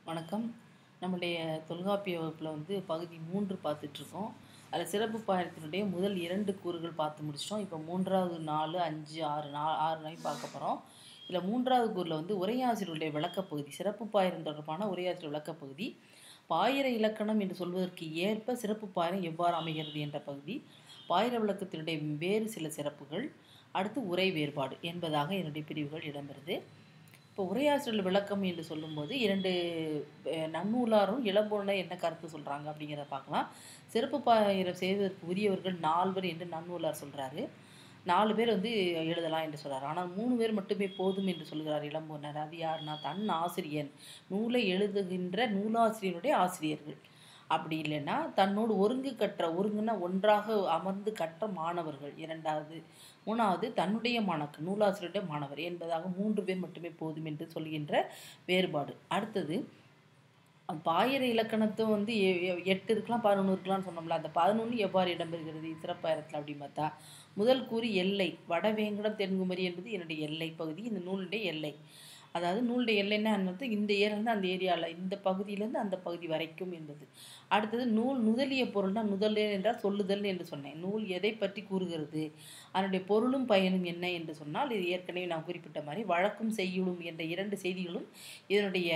வணக்கம் நம்முடைய தொல்காப்பிய வகுப்பில் வந்து பகுதி மூன்று பார்த்துட்ருக்கோம் அதில் சிறப்பு பாடத்தினுடைய முதல் இரண்டு கூறுகள் பார்த்து முடிச்சிட்டோம் இப்போ மூன்றாவது நாலு அஞ்சு ஆறு நா ஆறு நாள் பார்க்க போகிறோம் இதில் மூன்றாவது கூறில் வந்து உரையாசிரியருடைய விளக்கப்பகுதி சிறப்பு பாயிரம் தொடர்பான உரையாசிரியர் விளக்கப்பகுதி பாயிர இலக்கணம் என்று சொல்வதற்கு ஏற்ப சிறப்பு பாயிரம் எவ்வாறு அமைகிறது என்ற பகுதி பாயிர விளக்கத்தினுடைய வேறு சில சிறப்புகள் அடுத்து உரை வேறுபாடு என்பதாக என்னுடைய பிரிவுகள் இடம்பெறுது இப்போ உரையாசிரியர் விளக்கம் என்று சொல்லும்போது இரண்டு அஹ், நன்னூலாரும் இளம்பொருளை என்ன கருத்து சொல்கிறாங்க அப்படிங்கிறத பார்க்கலாம் சிறப்பு பாயிரம் செய்வதற்கு உரியவர்கள் நால்வர் என்று நன்னூலார் சொல்கிறாரு நாலு பேர் வந்து எழுதலாம் என்று சொல்கிறார் ஆனால் மூணு பேர் மட்டுமே போதும் என்று சொல்கிறார் இளம்பொன்னர் அது யாருன்னா தன் ஆசிரியன் நூலை எழுதுகின்ற நூலாசிரியனுடைய ஆசிரியர்கள் அப்படி இல்லைன்னா தன்னோடு ஒருங்கு கற்ற ஒருங்குன்னா ஒன்றாக அமர்ந்து கற்ற மாணவர்கள் இரண்டாவது மூணாவது தன்னுடைய மாணக்கு நூலாசிரியருடைய மாணவர் என்பதாக மூன்று பேர் மட்டுமே போதும் என்று சொல்கின்ற வேறுபாடு அடுத்தது பாயிர இலக்கணத்தும் வந்து எ- எ- எட்டு இருக்கலாம் பதினொன்று இருக்கலாம்னு சொன்னோம்ல அந்த பதினொன்று எவ்வாறு இடம்பெறுகிறது சிறப்பாயிரத்தில் அப்படின்னு பார்த்தா முதல் கூறி எல்லை வடவேங்கடம் தென்குமரி என்பது என்னுடைய எல்லை பகுதி இந்த நூலுடைய எல்லை அதாவது நூலுடைய எல்லைன்னா என்னது இந்த ஏரியாலேருந்து அந்த ஏரியாவில் இந்த பகுதியிலேருந்து அந்த பகுதி வரைக்கும் என்பது அடுத்தது நூல் நுதலிய பொருள்னா நுதல் என்றால் சொல்லுதல் என்று சொன்னேன் நூல் எதை பற்றி கூறுகிறது அதனுடைய பொருளும் பயனும் என்ன என்று சொன்னால் இது ஏற்கனவே நான் குறிப்பிட்ட மாதிரி வழக்கும் செய்யுளும் என்ற இரண்டு செய்திகளும் இதனுடைய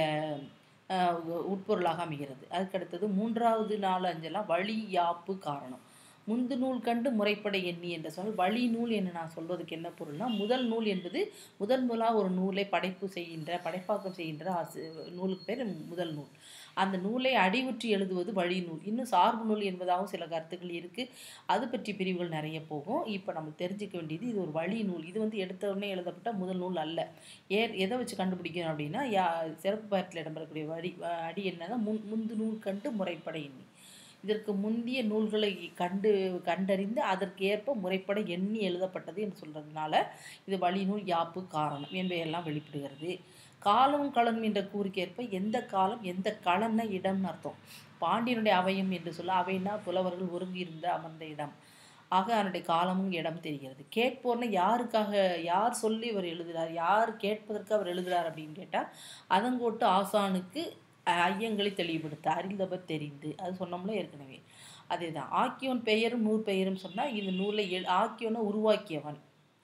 ஆஹ், உட்பொருளாக அமைகிறது அதுக்கடுத்தது மூன்றாவது நாலு அஞ்செல்லாம் வழி யாப்பு காரணம் முந்து நூல் கண்டு முறைப்பட எண்ணி என்ற சொல் வழி நூல் என்று நான் சொல்வதற்கு என்ன பொருள்னா முதல் நூல் என்பது முதல் முதலாக ஒரு நூலை படைப்பு செய்கின்ற படைப்பாக்கம் செய்கின்ற ஆசு நூலுக்கு பேர் முதல் நூல் அந்த நூலை அடிவுற்றி எழுதுவது வழி நூல் இன்னும் சார்பு நூல் என்பதாகவும் சில கருத்துக்கள் இருக்குது அது பற்றி பிரிவுகள் நிறைய போகும் இப்போ நம்ம தெரிஞ்சுக்க வேண்டியது இது ஒரு வழி நூல் இது வந்து எடுத்த உடனே எழுதப்பட்ட முதல் நூல் அல்ல ஏர் எதை வச்சு கண்டுபிடிக்கணும் அப்படின்னா யா சிறப்பு பாயத்தில் இடம்பெறக்கூடிய வழி அடி என்னன்னா முன் முந்து நூல் கண்டு முறைப்பட எண்ணி இதற்கு முந்திய நூல்களை கண்டு கண்டறிந்து அதற்கு ஏற்ப முறைப்பட எண்ணி எழுதப்பட்டது என்று சொல்றதுனால இது வழிநூல் யாப்பு காரணம் என்பவையெல்லாம் வெளிப்படுகிறது காலம் களம் என்ற கூறுக்கேற்ப எந்த காலம் எந்த களம்னா இடம்னு அர்த்தம் பாண்டியனுடைய அவயம் என்று சொல்ல அவைனா புலவர்கள் ஒருங்கி இருந்த அமர்ந்த இடம் ஆக அதனுடைய காலமும் இடம் தெரிகிறது கேட்போர்னா யாருக்காக யார் சொல்லி அவர் எழுதுகிறார் யார் கேட்பதற்கு அவர் எழுதுகிறார் அப்படின்னு கேட்டால் அதங்கோட்டு ஆசானுக்கு அஹ், ஐயங்களை தெளிவுபடுத்த அறிந்தவர் தெரிந்து அது சொன்னோம்ல ஏற்கனவே அதே தான் ஆக்கியோன் பெயரும் நூறு பெயரும் சொன்னால் இந்த நூலை எழு ஆக்கியோனை உருவாக்கியவன்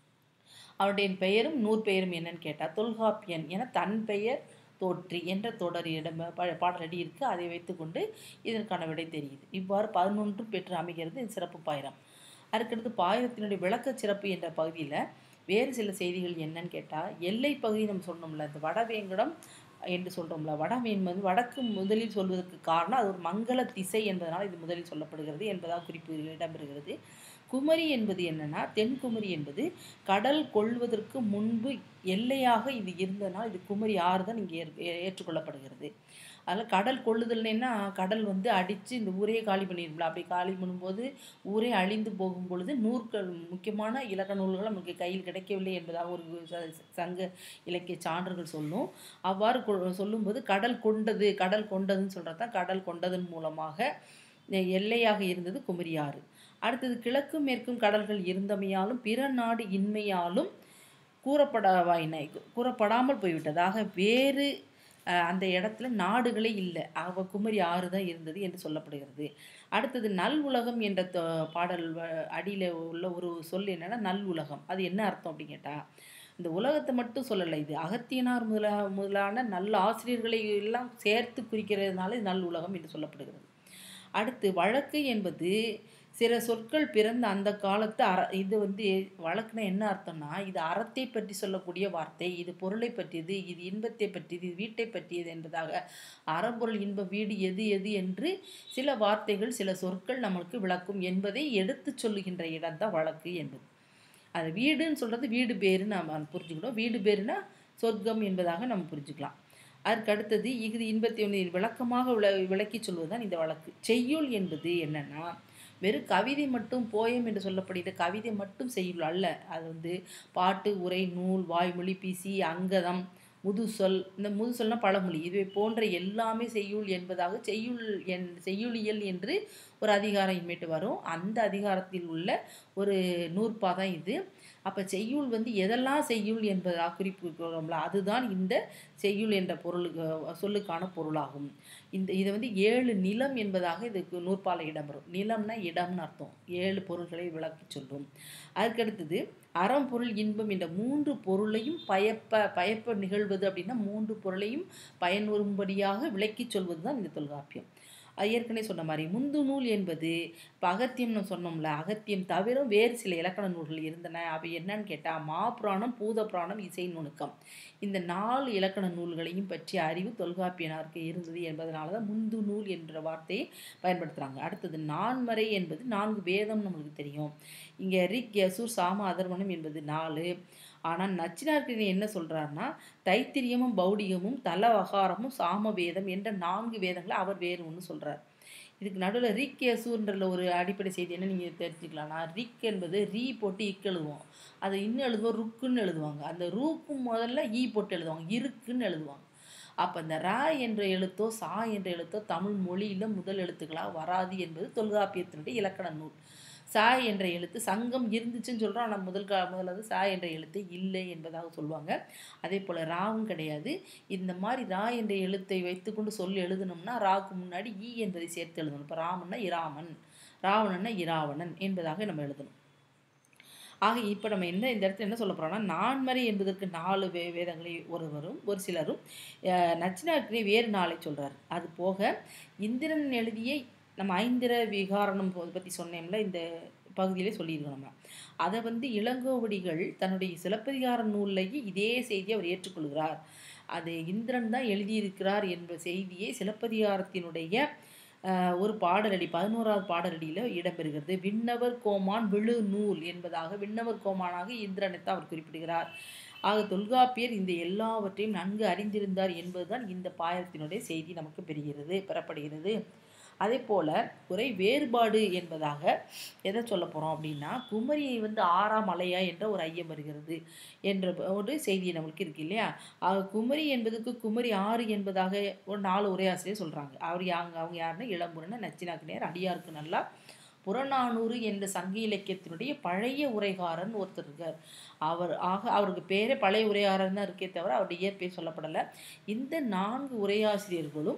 அவருடைய பெயரும் நூற் பெயரும் என்னன்னு கேட்டால் தொல்காப்பியன் என தன் பெயர் தோற்றி என்ற தொடரிடம் ப- பாடலடி இருக்குது அதை வைத்துக்கொண்டு இதற்கான விடை தெரியுது இவ்வாறு பதினொன்று பெற்று அமைகிறது இந்த சிறப்பு பாயிரம் அதுக்கடுத்து பாயிரத்தினுடைய விளக்க சிறப்பு என்ற பகுதியில் வேறு சில செய்திகள் என்னன்னு கேட்டால் எல்லை பகுதி நம்ம சொன்னோம்ல இந்த வடவேங்கடம் என்று சொல்கிறோம்ல வடம் என்பது வடக்கு முதலில் சொல்வதற்கு காரணம் அது ஒரு மங்கள திசை என்பதனால் இது முதலில் சொல்லப்படுகிறது என்பதாக குறிப்பு இடம்பெறுகிறது குமரி என்பது என்னன்னா தென்குமரி என்பது கடல் கொள்வதற்கு முன்பு எல்லையாக இது இருந்ததனால் இது குமரி ஆறு தான் இங்கே ஏற்- ஏ- ஏற்றுக்கொள்ளப்படுகிறது அதில் கடல் கொள்ளுதல்னா கடல் வந்து அடித்து இந்த ஊரையே காலி பண்ணிடும்ல அப்படி காலி பண்ணும்போது ஊரே அழிந்து போகும் பொழுது நூற்கள் முக்கியமான இலக்க நூல்கள் நமக்கு கையில் கிடைக்கவில்லை என்பதாக ஒரு ச- சங்க இலக்கிய சான்றுகள் சொல்லும் அவ்வாறு கொ- சொல்லும்போது கடல் கொண்டது கடல் கொண்டதுன்னு சொல்கிறது தான் கடல் கொண்டதன் மூலமாக எல்லையாக இருந்தது குமரியாறு அடுத்தது கிழக்கும் மேற்கும் கடல்கள் இருந்தமையாலும் பிற நாடு இன்மையாலும் கூறப்படவாயினை கூறப்படாமல் போய்விட்டது ஆக வேறு அஹ், அந்த இடத்துல நாடுகளே இல்லை அவ குமரி ஆறு தான் இருந்தது என்று சொல்லப்படுகிறது அடுத்தது நல் உலகம் என்ற தொ- பாடல் அடியில் உள்ள ஒரு சொல் என்னன்னா நல் உலகம் அது என்ன அர்த்தம் அப்படின்னு கேட்டால் இந்த உலகத்தை மட்டும் சொல்லலை இது அகத்தியனார் முதலா முதலான நல்ல ஆசிரியர்களை எல்லாம் சேர்த்து குறிக்கிறதுனால இது நல் உலகம் என்று சொல்லப்படுகிறது அடுத்து வழக்கு என்பது சில சொற்கள் பிறந்த அந்த காலத்து அற இது வந்து வழக்குனா என்ன அர்த்தம்னா இது அறத்தை பற்றி சொல்லக்கூடிய வார்த்தை இது பொருளை பற்றியது இது இன்பத்தை பற்றியது இது வீட்டை பற்றியது என்பதாக அறம்பொருள் இன்ப வீடு எது எது என்று சில வார்த்தைகள் சில சொற்கள் நமக்கு விளக்கும் என்பதை எடுத்துச் சொல்லுகின்ற இடம்தான் வழக்கு என்பது அது வீடுன்னு சொல்கிறது வீடு பேருன்னு நம்ம புரிஞ்சுக்கணும் வீடு பேருனா சொர்க்கம் என்பதாக நம்ம புரிஞ்சுக்கலாம் அதற்கு அடுத்தது இது இன்பத்தை ஒன்று விளக்கமாக விள விளக்கி சொல்வதுதான் இந்த வழக்கு செய்யுள் என்பது என்னன்னா வெறும் கவிதை மட்டும் போயம் என்று சொல்லப்படுகிற கவிதை மட்டும் செய்யுள் அல்ல அது வந்து பாட்டு உரை நூல் வாய்மொழி பிசி அங்கதம் முதுசொல் இந்த முதுசொல்னா பழமொழி இது போன்ற எல்லாமே செய்யுள் என்பதாக செய்யுள் என் செய்யுளியல் என்று ஒரு அதிகாரம் இனிமேட்டு வரும் அந்த அதிகாரத்தில் உள்ள ஒரு நூற்பா தான் இது அப்போ செய்யுள் வந்து எதெல்லாம் செய்யுள் என்பதாக குறிப்பிடுகிறோம்ல அதுதான் இந்த செய்யுள் என்ற பொருளுக்கு சொல்லுக்கான பொருளாகும் இந்த இதை வந்து ஏழு நிலம் என்பதாக இதுக்கு நூற்பாலை இடம் வரும் நிலம்னா இடம்னு அர்த்தம் ஏழு பொருள்களை விளக்கி சொல்லும் அதுக்கடுத்தது அறம் பொருள் இன்பம் என்ற மூன்று பொருளையும் பயப்ப பயப்ப நிகழ்வது அப்படின்னா மூன்று பொருளையும் பயனுறும்படியாக விளக்கிச் சொல்வது தான் இந்த தொல்காப்பியம் அது ஏற்கனவே சொன்ன மாதிரி முந்து நூல் என்பது இப்போ அகத்தியம்னு சொன்னோம்ல அகத்தியம் தவிர வேறு சில இலக்கண நூல்கள் இருந்தன அவை என்னன்னு கேட்டால் மாப்புராணம் பூத புராணம் இசை நுணுக்கம் இந்த நாலு இலக்கண நூல்களையும் பற்றிய அறிவு தொல்காப்பியனாருக்கு இருந்தது என்பதனால தான் முந்து நூல் என்ற வார்த்தையை பயன்படுத்துகிறாங்க அடுத்தது நான்மறை என்பது நான்கு வேதம் நம்மளுக்கு தெரியும் இங்கே ரிக் யசூர் சாம அதர்வனம் என்பது நாலு ஆனால் நச்சினார்க்கு என்ன சொல்கிறாருன்னா தைத்திரியமும் பௌடிகமும் தலவகாரமும் சாமவேதம் என்ற நான்கு வேதங்களை அவர் வேறு ஒன்று சொல்கிறார் இதுக்கு நடுவில் ரிக் யசூர்ன்ற ஒரு அடிப்படை செய்தி என்ன நீங்கள் தெரிஞ்சுக்கலாம்னா ரிக் என்பது ரீ போட்டு இக் எழுதுவோம் அதை இன்னும் எழுதுவோம் ருக்குன்னு எழுதுவாங்க அந்த ரூக்கும் முதல்ல ஈ போட்டு எழுதுவாங்க இருக்குன்னு எழுதுவாங்க அப்போ இந்த ரா என்ற எழுத்தோ சா என்ற எழுத்தோ தமிழ் மொழியில் முதல் எழுத்துக்களாக வராது என்பது தொல்காப்பியத்தினுடைய இலக்கண நூல் சா என்ற எழுத்து சங்கம் இருந்துச்சுன்னு சொல்கிறோம் ஆனால் முதல் கா முதலாவது சா என்ற எழுத்து இல்லை என்பதாக சொல்லுவாங்க அதே போல் ராவும் கிடையாது இந்த மாதிரி ரா என்ற எழுத்தை வைத்துக்கொண்டு சொல் எழுதணும்னா ராவுக்கு முன்னாடி ஈ என்பதை சேர்த்து எழுதணும் இப்போ ராமன்னா இராமன் ராவணன்னா இராவணன் என்பதாக நம்ம எழுதணும் ஆக இப்போ நம்ம என்ன இந்த இடத்துல என்ன சொல்ல போகிறோம்னா நான்மறை என்பதற்கு நாலு வே வேதங்களை ஒருவரும் ஒரு சிலரும் நச்சினார்க்கினே வேறு நாளை சொல்கிறார் அது போக இந்திரன் எழுதிய நம்ம ஐந்திர விகாரணம் பற்றி சொன்னேன்ல இந்த பகுதியிலே சொல்லியிருக்கோம் நம்ம அதை வந்து இளங்கோவடிகள் தன்னுடைய சிலப்பதிகார நூல்லையே இதே செய்தியை அவர் ஏற்றுக்கொள்கிறார் அது இந்திரன் தான் எழுதியிருக்கிறார் என்ற செய்தியை சிலப்பதிகாரத்தினுடைய ஒரு பாடலடி பதினோராவது பாடலடியில் இடம்பெறுகிறது விண்ணவர் கோமான் விழு நூல் என்பதாக விண்ணவர் கோமானாக இந்திரனைத்தான் அவர் குறிப்பிடுகிறார் ஆக தொல்காப்பியர் இந்த எல்லாவற்றையும் நன்கு அறிந்திருந்தார் என்பதுதான் இந்த பாயத்தினுடைய செய்தி நமக்கு பெறுகிறது பெறப்படுகிறது அதே போல் குறை வேறுபாடு என்பதாக எதை சொல்ல போகிறோம் அப்படின்னா குமரியை வந்து ஆறாம் மலையா என்ற ஒரு ஐயம் வருகிறது என்ற ஒரு செய்தி நம்மளுக்கு இருக்கு இல்லையா ஆக குமரி என்பதுக்கு குமரி ஆறு என்பதாக ஒரு நாலு உரையாசிரியர் சொல்கிறாங்க அவர் யாங்க அவங்க யாருன்னா இளம்புரன்னு நச்சினாக்கினர் அடியாருக்கு நல்லா புறநானூறு என்ற சங்க இலக்கியத்தினுடைய பழைய உரைகாரன் ஒருத்தர் இருக்கார் அவர் ஆக அவருக்கு பேரே பழைய உரையாரன் தான் இருக்கே தவிர அவருடைய இயற்பெயர் சொல்லப்படலை இந்த நான்கு உரையாசிரியர்களும்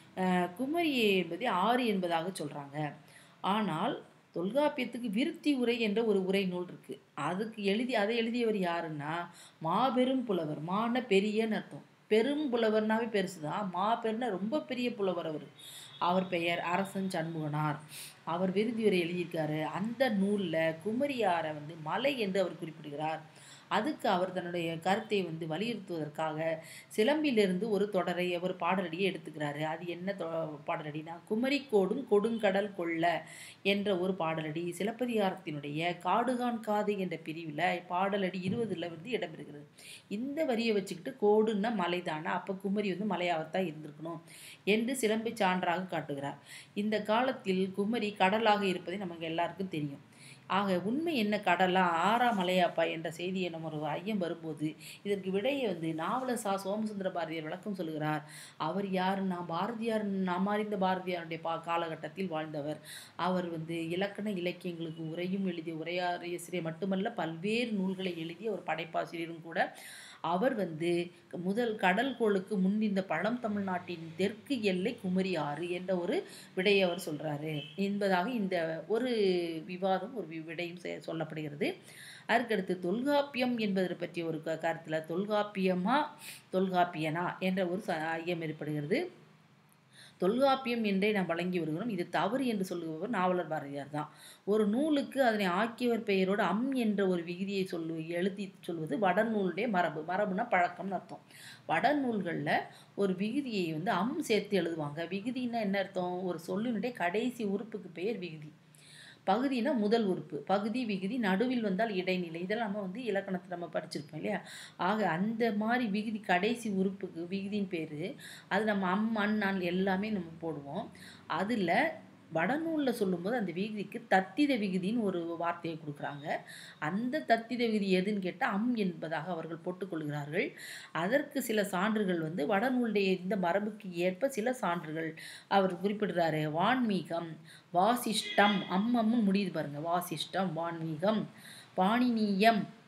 குமரி என்பதை ஆறு என்பதாக சொல்கிறாங்க ஆனால் தொல்காப்பியத்துக்கு விருத்தி உரை என்ற ஒரு உரை நூல் இருக்குது அதுக்கு எழுதி அதை எழுதியவர் யாருன்னா மாபெரும் புலவர் மான பெரியன்னு அர்த்தம் பெரும் புலவர்னாவே பெருசு தான் மா பெருனா ரொம்ப பெரிய புலவர் அவர் அவர் பெயர் அரசன் சண்முகனார் அவர் விருதி உரை எழுதியிருக்காரு அந்த நூலில் குமரியாரை வந்து மலை என்று அவர் குறிப்பிடுகிறார் அதுக்கு அவர் தன்னுடைய கருத்தை வந்து வலியுறுத்துவதற்காக சிலம்பிலிருந்து ஒரு தொடரை ஒரு பாடலடியை எடுத்துக்கிறாரு அது என்ன பாடலடினா குமரி கோடும் கொடுங்கடல் கொள்ள என்ற ஒரு பாடலடி சிலப்பதிகாரத்தினுடைய காடுகான் காது என்ற பிரிவில் பாடலடி இருபதுல வந்து இடம்பெறுகிறது இந்த வரியை வச்சுக்கிட்டு கோடுன்னா மலை தானே அப்போ குமரி வந்து மலையாகத்தான் இருந்திருக்கணும் என்று சிலம்பை சான்றாக காட்டுகிறார் இந்த காலத்தில் குமரி கடலாக இருப்பதை நமக்கு எல்லாருக்கும் தெரியும் ஆக உண்மை என்ன கடலா ஆறா மலையாப்பா என்ற செய்தியை நம்ம ஒரு ஐயம் வரும்போது இதற்கு விடையை வந்து நாவலர் சா சோமசுந்தர பாரதியார் விளக்கம் சொல்கிறார் அவர் யாருன்னா பாரதியார் நாம் அறிந்த பாரதியாருடைய பா காலகட்டத்தில் வாழ்ந்தவர் அவர் வந்து இலக்கண இலக்கியங்களுக்கு உரையும் எழுதிய உரையாசிரியர் மட்டுமல்ல பல்வேறு நூல்களை எழுதிய ஒரு படைப்பாசிரியரும் கூட அவர் வந்து முதல் கடல் கோளுக்கு முன் இந்த பழம் தமிழ்நாட்டின் தெற்கு எல்லை குமரி ஆறு என்ற ஒரு விடையை அவர் சொல்கிறாரு என்பதாக இந்த ஒரு விவாதம் ஒரு விடையும் சொல்லப்படுகிறது அதற்கடுத்து தொல்காப்பியம் என்பதை பற்றிய ஒரு கருத்தில் தொல்காப்பியமா தொல்காப்பியனா என்ற ஒரு ஐயம் ஏற்படுகிறது தொல்காப்பியம் என்றே நாம் வழங்கி வருகிறோம் இது தவறு என்று சொல்லுபவர் நாவலர் பாரதியார் தான் ஒரு நூலுக்கு அதனை ஆக்கியவர் பெயரோடு அம் என்ற ஒரு விகுதியை சொல்லு எழுதி சொல்வது வடநூலுடைய மரபு மரபுனா பழக்கம்னு அர்த்தம் வடநூல்களில் ஒரு விகுதியை வந்து அம் சேர்த்து எழுதுவாங்க விகுதின்னா என்ன அர்த்தம் ஒரு சொல்லினுடைய கடைசி உறுப்புக்கு பெயர் விகுதி பகுதினா முதல் உறுப்பு பகுதி விகுதி நடுவில் வந்தால் இடைநிலை இதெல்லாம் நம்ம வந்து இலக்கணத்தை நம்ம படிச்சிருப்போம் இல்லையா ஆக அந்த மாதிரி விகுதி கடைசி உறுப்புக்கு விகுதியின் பேர் அது நம்ம அம் அன் அன் எல்லாமே நம்ம போடுவோம் அதில் வடநூலில் சொல்லும்போது அந்த விகுதிக்கு தத்தித விகுதின்னு ஒரு வார்த்தையை கொடுக்குறாங்க அந்த தத்தித விகுதி எதுன்னு கேட்டால் அம் என்பதாக அவர்கள் போட்டுக்கொள்கிறார்கள் அதற்கு சில சான்றுகள் வந்து வடநூலுடைய இந்த மரபுக்கு ஏற்ப சில சான்றுகள் அவர் குறிப்பிடுறாரு வான்மீகம் வாசிஷ்டம் அம் அம்முன்னு முடியுது பாருங்க வாசிஷ்டம் வான்மீகம் பாணினீயம்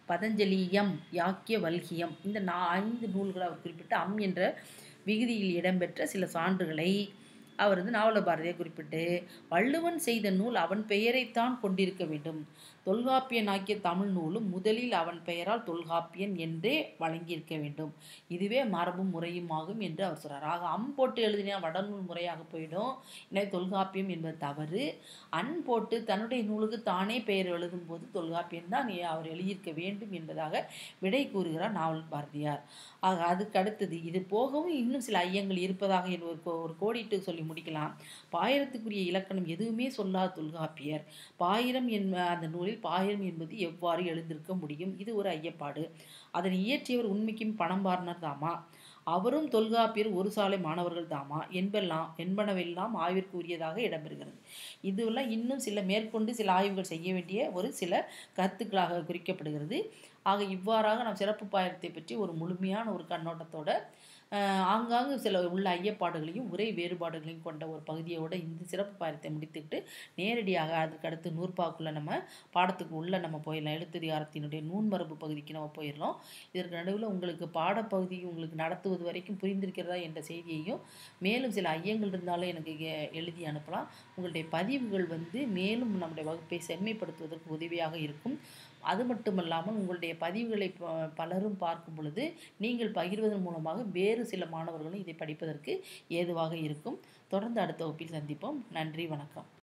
பதஞ்சலியம் யாக்கிய வல்கியம் இந்த நா ஐந்து நூல்களை அவர் குறிப்பிட்டு அம் என்ற விகுதியில் இடம்பெற்ற சில சான்றுகளை அவர் வந்து நாவல பாரதியை குறிப்பிட்டு வள்ளுவன் செய்த நூல் அவன் பெயரைத்தான் கொண்டிருக்க வேண்டும் தொல்காப்பியன் ஆக்கிய தமிழ் நூலும் முதலில் அவன் பெயரால் தொல்காப்பியன் என்றே வழங்கியிருக்க வேண்டும் இதுவே மரபும் முறையும் ஆகும் என்று அவர் சொல்றார் ஆக அம் போட்டு எழுதினா வடநூல் முறையாக போயிடும் எனவே தொல்காப்பியம் என்பது தவறு அன் போட்டு தன்னுடைய நூலுக்கு தானே பெயர் எழுதும்போது தொல்காப்பியன் தான் அவர் எழுதியிருக்க வேண்டும் என்பதாக விடை கூறுகிறார் நாவல் பாரதியார் ஆக அதுக்கு அடுத்தது இது போகவும் இன்னும் சில ஐயங்கள் இருப்பதாக என் ஒரு கோ- ஒரு கோடிட்டு சொல்லி முடிக்கலாம் பாயிரத்துக்குரிய இலக்கணம் எதுவுமே சொல்லாத தொல்காப்பியர் பாயிரம் என்ப அந்த நூலில் பாயிரம் என்பது எவ்வாறு எழுந்திருக்க முடியும் இது ஒரு ஐயப்பாடு அதனை இயற்றியவர் உண்மைக்கும் பணம் பார்னர் தாமா அவரும் தொல்காப்பியர் ஒரு சாலை மாணவர்கள் தாமா என்பெல்லாம் என்பனவெல்லாம் ஆய்விற்கு உரியதாக இடம்பெறுகிறது இதுவெல்லாம் இன்னும் சில மேற்கொண்டு சில ஆய்வுகள் செய்ய வேண்டிய ஒரு சில கருத்துக்களாக குறிக்கப்படுகிறது ஆக இவ்வாறாக நாம் சிறப்பு பாயிரத்தை பற்றி ஒரு முழுமையான ஒரு கண்ணோட்டத்தோட ஆஹ், ஆங்காங்கு சில உள்ள ஐயப்பாடுகளையும் உரை வேறுபாடுகளையும் கொண்ட ஒரு பகுதியோட இந்த சிறப்பு பாயிரத்தை முடித்துக்கிட்டு நேரடியாக அதுக்கு அடுத்து நூற்பாக்குள்ள நம்ம பாடத்துக்கு உள்ள நம்ம போயிடலாம் எழுத்ததிகாரத்தினுடைய நூன்மரபு பகுதிக்கு நம்ம போயிடலாம் இதற்கு நடுவில் உங்களுக்கு பாடப்பகுதி உங்களுக்கு நடத்துவது வரைக்கும் புரிந்திருக்கிறதா என்ற செய்தியையும் மேலும் சில ஐயங்கள் இருந்தாலும் எனக்கு எ- எழுதி அனுப்பலாம் உங்களுடைய பதிவுகள் வந்து மேலும் நம்முடைய வகுப்பை செம்மைப்படுத்துவதற்கு உதவியாக இருக்கும் அது மட்டுமல்லாமல் உங்களுடைய பதிவுகளை ப- பலரும் பார்க்கும் பொழுது நீங்கள் பகிர்வதன் மூலமாக வேறு சில மாணவர்களும் இதை படிப்பதற்கு ஏதுவாக இருக்கும் தொடர்ந்து அடுத்த வகுப்பில் சந்திப்போம் நன்றி வணக்கம்